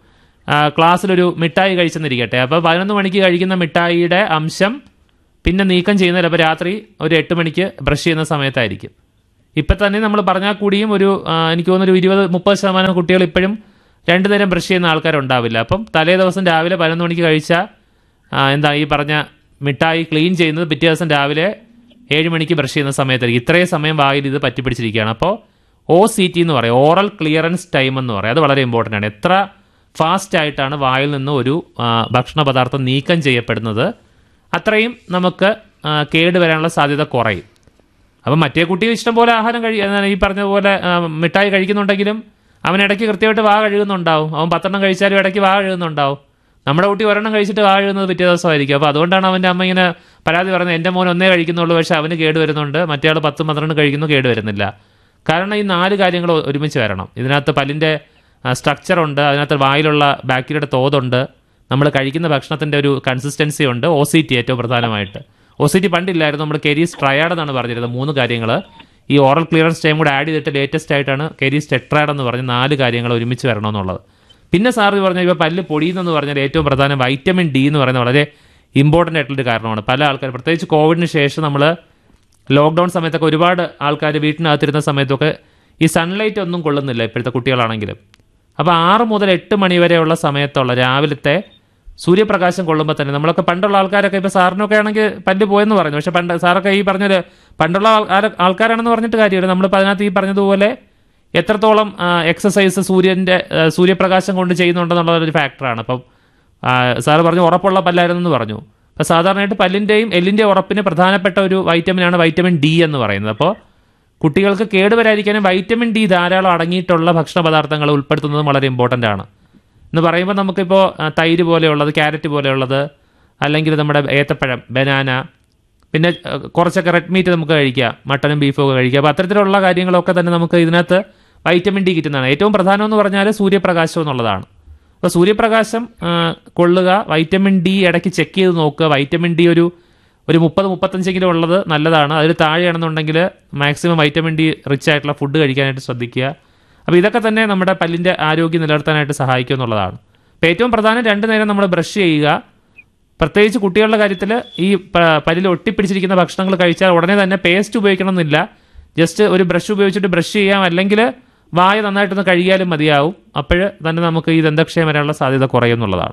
ആ, ക്ലാസ്സിലൊരു മിഠായി കഴിച്ചെന്നിരിക്കട്ടെ അപ്പോൾ പതിനൊന്ന് മണിക്ക് കഴിക്കുന്ന മിഠായിയുടെ അംശം പിന്നെ നീക്കം ചെയ്യുന്നത് ചിലപ്പോൾ രാത്രി ഒരു എട്ട് മണിക്ക് ബ്രഷ് ചെയ്യുന്ന സമയത്തായിരിക്കും ഇപ്പം തന്നെ നമ്മൾ പറഞ്ഞാൽ കൂടിയും ഒരു ആ, എനിക്ക് തോന്നുന്നു ഒരു ഇരുപത് മുപ്പത് ശതമാനം കുട്ടികൾ ഇപ്പോഴും രണ്ടു നേരം ബ്രഷ് ചെയ്യുന്ന ആൾക്കാരുണ്ടാവില്ല അപ്പം തലേ ദിവസം രാവിലെ പതിനൊന്ന് മണിക്ക് കഴിച്ചാൽ എന്താ ഈ പറഞ്ഞ മിഠായി ക്ലീൻ ചെയ്യുന്നത് പിറ്റേ ദിവസം രാവിലെ ഏഴ് മണിക്ക് ബ്രഷ് ചെയ്യുന്ന സമയത്തായിരിക്കും ഇത്രയും സമയം വായിൽ ഇത് പറ്റിപ്പിടിച്ചിരിക്കുകയാണ് അപ്പോൾ ഒ സി ടി എന്ന് പറയും ഓറൽ ക്ലിയറൻസ് ടൈം എന്ന് പറയും അത് വളരെ ഇമ്പോർട്ടൻ്റ് ആണ് എത്ര ഫാസ്റ്റ് ആയിട്ടാണ് വായിൽ നിന്ന് ഒരു ആ, ഭക്ഷണ പദാർത്ഥം നീക്കം ചെയ്യപ്പെടുന്നത് അത്രയും നമുക്ക് ആ, കേട് വരാനുള്ള സാധ്യത കുറയും അപ്പം മറ്റേ കുട്ടി ഇഷ്ടംപോലെ ആഹാരം കഴി എന്താണ് ഈ പറഞ്ഞതുപോലെ ആ, മിഠായി കഴിക്കുന്നുണ്ടെങ്കിലും അവൻ ഇടയ്ക്ക് കൃത്യമായിട്ട് വാ കഴുകുന്നുണ്ടാവും അവൻ പത്തെണ്ണം കഴിച്ചാലും ഇടയ്ക്ക് വാ കഴുകുന്നുണ്ടാവും നമ്മുടെ കുട്ടി ഒരെണ്ണം കഴിച്ചിട്ട് വാ കഴുകുന്നത് പിറ്റേ ദിവസമായിരിക്കും അപ്പോൾ അതുകൊണ്ടാണ് അവൻ്റെ അമ്മ ഇങ്ങനെ പരാതി പറയുന്നത് എൻ്റെ മോൻ ഒന്നേ കഴിക്കുന്നുള്ളൂ പക്ഷേ അവന് കേട് വരുന്നുണ്ട് മറ്റേ ആൾ പത്തും പന്ത്രണ്ട് കഴിക്കുന്നു കേട് വരുന്നില്ല കാരണം ഈ നാല് കാര്യങ്ങൾ ഒ- ഒരുമിച്ച് വരണം ഇതിനകത്ത് പല്ലിൻ്റെ സ്ട്രക്ചർ ഉണ്ട് അതിനകത്ത് വായിലുള്ള ബാക്ടീരിയയുടെ തോതുണ്ട് നമ്മൾ കഴിക്കുന്ന ഭക്ഷണത്തിൻ്റെ ഒരു കൺസിസ്റ്റൻസി ഉണ്ട് ഒ സി ടി ഏറ്റവും പ്രധാനമായിട്ട് ഒ സി ടി പണ്ടില്ലായിരുന്നു നമ്മൾ കെരീസ് ട്രയാഡ് എന്നാണ് പറഞ്ഞിരുന്നത് മൂന്ന് കാര്യങ്ങൾ ഈ ഓറൽ ക്ലിയറൻസ് ടൈം കൂടെ ആഡ് ചെയ്തിട്ട് ലേറ്റസ്റ്റ് ആയിട്ടാണ് കെരീസ് ടെട്രാഡ് എന്ന് പറഞ്ഞ് നാല് കാര്യങ്ങൾ ഒരുമിച്ച് വരണമെന്നുള്ളത് പിന്നെ സാറ് പറഞ്ഞ ഇപ്പോൾ പല്ല് പൊടിയുന്നെന്ന് പറഞ്ഞാൽ ഏറ്റവും പ്രധാനം വൈറ്റമിൻ ഡി എന്ന് പറയുന്നത് വളരെ ഇമ്പോർട്ടൻ്റ് ആയിട്ടുള്ളൊരു കാരണമാണ് പല ആൾക്കാർ പ്രത്യേകിച്ച് കോവിഡിന് ശേഷം നമ്മൾ ലോക്ക്ഡൗൺ സമയത്തൊക്കെ ഒരുപാട് ആൾക്കാർ വീട്ടിനകത്തിരുന്ന സമയത്തൊക്കെ ഈ സൺലൈറ്റ് ഒന്നും കൊള്ളുന്നില്ല ഇപ്പോഴത്തെ കുട്ടികളാണെങ്കിലും അപ്പോൾ ആറ് മുതൽ എട്ട് മണി വരെയുള്ള സമയത്തുള്ള രാവിലത്തെ സൂര്യപ്രകാശം കൊള്ളുമ്പോൾ തന്നെ നമ്മളൊക്കെ പണ്ടുള്ള ആൾക്കാരൊക്കെ ഇപ്പോൾ സാറിനൊക്കെ ആണെങ്കിൽ പല്ല് പോയെന്ന് പറഞ്ഞു പക്ഷേ പണ്ട് സാറൊക്കെ ഈ പറഞ്ഞത് പണ്ടുള്ള ആൾ- ആൾക്കാരാണെന്ന് പറഞ്ഞിട്ട് കാര്യമില്ല നമ്മളിപ്പോൾ അതിനകത്ത് ഈ പറഞ്ഞതുപോലെ എത്രത്തോളം എക്സസൈസ് സൂര്യൻ്റെ ആ, സൂര്യപ്രകാശം കൊണ്ട് ചെയ്യുന്നുണ്ടെന്നുള്ള ഒരു ഫാക്ടറാണ് അപ്പം ആ, സാറ് പറഞ്ഞു ഉറപ്പുള്ള പല്ലായിരുന്നു എന്ന് പറഞ്ഞു അപ്പോൾ സാധാരണയായിട്ട് പല്ലിൻ്റെയും എല്ലിൻ്റെയും ഉറപ്പിന് പ്രധാനപ്പെട്ട ഒരു വൈറ്റമിനാണ് വൈറ്റമിൻ ഡി എന്ന് പറയുന്നത് അപ്പോൾ കുട്ടികൾക്ക് കേടുവരാതിരിക്കാനും വൈറ്റമിൻ ഡി ധാരാളം അടങ്ങിയിട്ടുള്ള ഭക്ഷണ പദാർത്ഥങ്ങൾ ഉൾപ്പെടുത്തുന്നതും വളരെ ഇമ്പോർട്ടൻ്റ് ആണ് എന്ന് പറയുമ്പോൾ നമുക്കിപ്പോൾ ആ, തൈര് പോലെയുള്ളത് ക്യാരറ്റ് പോലെയുള്ളത് അല്ലെങ്കിൽ നമ്മുടെ ഏത്തപ്പഴം ബനാന പിന്നെ ആ, കുറച്ചൊക്കെ റെഡ് മീറ്റ് നമുക്ക് കഴിക്കാം മട്ടനും ബീഫും ഒക്കെ കഴിക്കാം അപ്പോൾ അത്തരത്തിലുള്ള കാര്യങ്ങളൊക്കെ തന്നെ നമുക്ക് ഇതിനകത്ത് വൈറ്റമിൻ ഡി കിട്ടുന്നതാണ് ഏറ്റവും പ്രധാനം എന്ന് പറഞ്ഞാൽ സൂര്യപ്രകാശം എന്നുള്ളതാണ് അപ്പോൾ സൂര്യപ്രകാശം ആ, കൊള്ളുക വൈറ്റമിൻ ഡി ഇടയ്ക്ക് ചെക്ക് ചെയ്ത് നോക്കുക വൈറ്റമിൻ ഡി ഒരു ഒരു മുപ്പത് മുപ്പത്തഞ്ചെങ്കിലും ഉള്ളത് നല്ലതാണ് അതിൽ താഴെയാണെന്നുണ്ടെങ്കിൽ മാക്സിമം വൈറ്റമിൻ ഡി റിച്ച് ആയിട്ടുള്ള ഫുഡ് കഴിക്കാനായിട്ട് ശ്രദ്ധിക്കുക അപ്പോൾ ഇതൊക്കെ തന്നെ നമ്മുടെ പല്ലിൻ്റെ ആരോഗ്യം നിലനിർത്താനായിട്ട് സഹായിക്കും എന്നുള്ളതാണ് അപ്പോൾ ഏറ്റവും പ്രധാനം രണ്ട് നേരം നമ്മൾ ബ്രഷ് ചെയ്യുക പ്രത്യേകിച്ച് കുട്ടികളുടെ കാര്യത്തിൽ ഈ പ- പല്ലിൽ ഒട്ടിപ്പിടിച്ചിരിക്കുന്ന ഭക്ഷണങ്ങൾ കഴിച്ചാൽ ഉടനെ തന്നെ പേസ്റ്റ് ഉപയോഗിക്കണമെന്നില്ല ജസ്റ്റ് ഒരു ബ്രഷ് ഉപയോഗിച്ചിട്ട് ബ്രഷ് ചെയ്യാം അല്ലെങ്കിൽ വായ നന്നായിട്ടൊന്ന് കഴുകിയാലും മതിയാവും അപ്പോൾ തന്നെ നമുക്ക് ഈ ദന്തക്ഷയം വരാനുള്ള സാധ്യത കുറയുന്നുള്ളതാണ്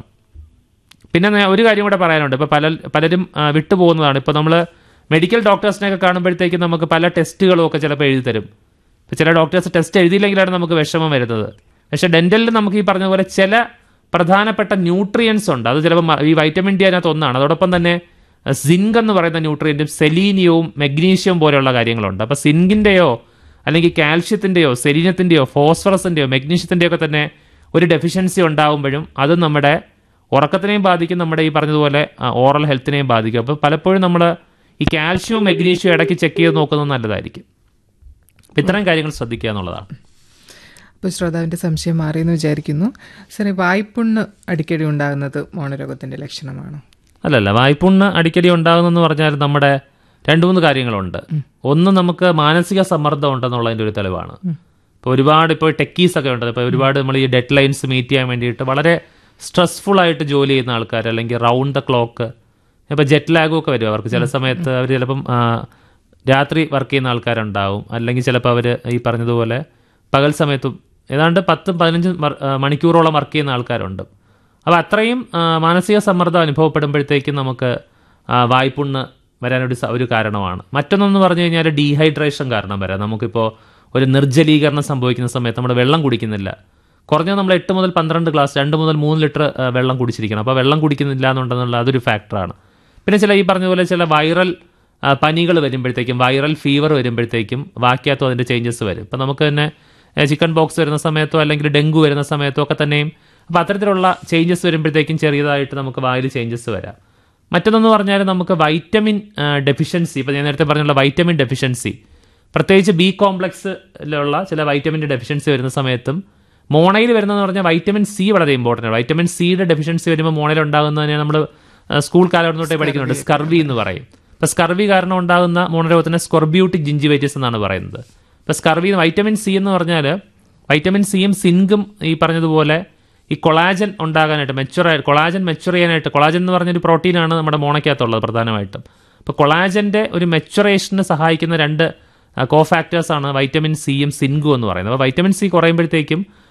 പിന്നെ നേ- ഒരു കാര്യം കൂടെ പറയാനുണ്ട് ഇപ്പോൾ പല പലരും ആ, വിട്ടുപോകുന്നതാണ് ഇപ്പോൾ നമ്മൾ മെഡിക്കൽ ഡോക്ടേഴ്സിനെയൊക്കെ കാണുമ്പോഴത്തേക്കും നമുക്ക് പല ടെസ്റ്റുകളും ഒക്കെ ചിലപ്പോൾ എഴുതി തരും ഇപ്പോൾ ചില ഡോക്ടേഴ്സ് ടെസ്റ്റ് എഴുതിയില്ലെങ്കിലാണ് നമുക്ക് വിഷമം വരുന്നത് പക്ഷേ ഡെന്റലിൽ നമുക്ക് ഈ പറഞ്ഞ പോലെ ചില പ്രധാനപ്പെട്ട ന്യൂട്രിയൻസ് ഉണ്ട് അത് ചിലപ്പോൾ മ- ഈ വൈറ്റമിൻ ഡി അതിനകത്ത് ഒന്നാണ് അതോടൊപ്പം തന്നെ സിങ്ക് എന്ന് പറയുന്ന ന്യൂട്രിയൻറ്റും സെലീനിയവും മെഗ്നീഷ്യവും പോലെയുള്ള കാര്യങ്ങളുണ്ട് അപ്പോൾ സിങ്കിൻ്റെയോ അല്ലെങ്കിൽ കാൽഷ്യത്തിൻ്റെയോ സെലീനത്തിൻ്റെയോ ഫോസ്ഫറസിൻ്റെയോ മെഗ്നീഷ്യത്തിൻ്റെയോ ഒക്കെ തന്നെ ഒരു ഡെഫിഷ്യൻസി ഉണ്ടാകുമ്പോഴും അത് നമ്മുടെ ഉറക്കത്തിനെയും ബാധിക്കും നമ്മുടെ ഈ പറഞ്ഞതുപോലെ ഓറൽ ഹെൽത്തിനെയും ബാധിക്കും അപ്പോൾ പലപ്പോഴും നമ്മൾ ഈ കാൽഷ്യവും മെഗ്നീഷ്യവും ഇടയ്ക്ക് ചെക്ക് ചെയ്ത് നോക്കുന്നത് നല്ലതായിരിക്കും അപ്പോൾ ഇത്തരം കാര്യങ്ങൾ ശ്രദ്ധിക്കുക എന്നുള്ളതാണ് അപ്പോൾ ശ്രോതാവിൻ്റെ സംശയം മാറിയെന്ന് വിചാരിക്കുന്നു സാറേ വായ്പുണ്ണ് അടിക്കടി ഉണ്ടാകുന്നത് മോണരോഗത്തിൻ്റെ ലക്ഷണമാണോ അല്ലല്ല വായ്പുണ്ണ് അടിക്കടി ഉണ്ടാകുന്നെന്ന് പറഞ്ഞാൽ നമ്മുടെ രണ്ട് മൂന്ന് കാര്യങ്ങളുണ്ട് ഒന്ന് നമുക്ക് മാനസിക സമ്മർദ്ദം ഉണ്ടെന്നുള്ളതിൻ്റെ ഒരു തെളിവാണ് ഇപ്പോൾ ഒരുപാട് ഇപ്പോൾ ടെക്കീസ് ഒക്കെ ഉണ്ട് ഇപ്പോൾ ഒരുപാട് നമ്മൾ ഈ ഡെഡ് ലൈൻസ് മീറ്റ് ചെയ്യാൻ വേണ്ടിയിട്ട് വളരെ സ്ട്രെസ്ഫുൾ ആയിട്ട് ജോലി ചെയ്യുന്ന ആൾക്കാർ അല്ലെങ്കിൽ റൗണ്ട് ദ ക്ലോക്ക് ഇപ്പോൾ ജെറ്റ് ലാഗും ഒക്കെ വരും അവർക്ക് ചില സമയത്ത് അവർ ചിലപ്പം ആ, രാത്രി വർക്ക് ചെയ്യുന്ന ആൾക്കാരുണ്ടാവും അല്ലെങ്കിൽ ചിലപ്പോൾ അവർ ഈ പറഞ്ഞതുപോലെ പകൽ സമയത്തും ഏതാണ്ട് പത്തും പതിനഞ്ചും മർ- ആ, മണിക്കൂറോളം വർക്ക് ചെയ്യുന്ന ആൾക്കാരുണ്ട് അപ്പോൾ അത്രയും ആ, മാനസിക സമ്മർദ്ദം അനുഭവപ്പെടുമ്പോഴത്തേക്കും നമുക്ക് ആ, വായ്പുണ്ണ് വരാനൊരു സ- ഒരു കാരണമാണ് മറ്റൊന്നെന്ന് പറഞ്ഞു കഴിഞ്ഞാൽ ഡീഹൈഡ്രേഷൻ കാരണം വരാം നമുക്കിപ്പോൾ ഒരു നിർജ്ജലീകരണം സംഭവിക്കുന്ന സമയത്ത് നമ്മൾ വെള്ളം കുടിക്കുന്നില്ല കുറഞ്ഞത് നമ്മൾ എട്ട് മുതൽ പന്ത്രണ്ട് ഗ്ലാസ് രണ്ട് മുതൽ മൂന്ന് ലിറ്റർ ആ, വെള്ളം കുടിച്ചിരിക്കണം അപ്പോൾ വെള്ളം കുടിക്കുന്നില്ല എന്നുണ്ടെന്നുള്ള അതൊരു ഫാക്ടറാണ് പിന്നെ ചില ഈ പറഞ്ഞതുപോലെ ചില വൈറൽ പനികൾ വരുമ്പോഴത്തേക്കും വൈറൽ ഫീവർ വരുമ്പോഴത്തേക്കും വാക്യാത്തും അതിൻ്റെ ചേഞ്ചസ് വരും ഇപ്പം നമുക്ക് തന്നെ ചിക്കൻ ബോക്സ് വരുന്ന സമയത്തോ അല്ലെങ്കിൽ ഡെങ്കു വരുന്ന സമയത്തോ ഒക്കെ തന്നെയും അപ്പോൾ അത്തരത്തിലുള്ള ചേഞ്ചസ് വരുമ്പോഴത്തേക്കും ചെറിയതായിട്ട് നമുക്ക് വായിൽ ചേഞ്ചസ് വരാം മറ്റൊന്നെന്ന് പറഞ്ഞാൽ നമുക്ക് വൈറ്റമിൻ ഡെഫിഷ്യൻസി ഇപ്പോൾ ഞാൻ നേരത്തെ പറഞ്ഞുള്ള വൈറ്റമിൻ ഡെഫിഷ്യൻസി പ്രത്യേകിച്ച് ബി കോംപ്ലക്സിലുള്ള ചില വൈറ്റമിൻ്റെ ഡെഫിഷ്യൻസി വരുന്ന സമയത്തും മോണയിൽ വരുന്നതെന്ന് പറഞ്ഞാൽ വൈറ്റമിൻ സി വളരെ ഇമ്പോർട്ടൻ്റ് ആണ് വൈറ്റമിൻ സിയുടെ ഡെഫിഷ്യൻസി വരുമ്പോൾ മോണയിൽ ഉണ്ടാകുന്നതിനെ നമ്മൾ സ്കൂൾ കാലഘട്ടം തൊട്ടേ പഠിക്കുന്നുണ്ട് സ്കർവി എന്ന് പറയും ഇപ്പോൾ സ്കർവി കാരണം ഉണ്ടാകുന്ന മോണരോഗത്തിന് സ്കോർബ്യൂട്ടിക് ജിഞ്ചിവൈറ്റിസ് എന്നാണ് പറയുന്നത് ഇപ്പോൾ സ്കർവി വൈറ്റമിൻ സി എന്ന് പറഞ്ഞാൽ വൈറ്റമിൻ സിയും സിങ്കും ഈ പറഞ്ഞതുപോലെ ഈ കൊളാജൻ ഉണ്ടാകാനായിട്ട് മെച്ചുറ കൊളാജൻ മെച്ചുർ ചെയ്യാനായിട്ട് കൊളാജൻ എന്ന് പറഞ്ഞൊരു പ്രോട്ടീനാണ് നമ്മുടെ മോണയ്ക്കകത്തുള്ളത് പ്രധാനമായിട്ടും അപ്പോൾ കൊളാജൻ്റെ ഒരു മെച്ചുറേഷന് സഹായിക്കുന്ന രണ്ട് കോഫാക്ടേഴ്സാണ് വൈറ്റമിൻ സിയും സിൻഗും എന്ന് പറയുന്നത് അപ്പോൾ വൈറ്റമിൻ സി കുറയുമ്പോഴത്തേക്കും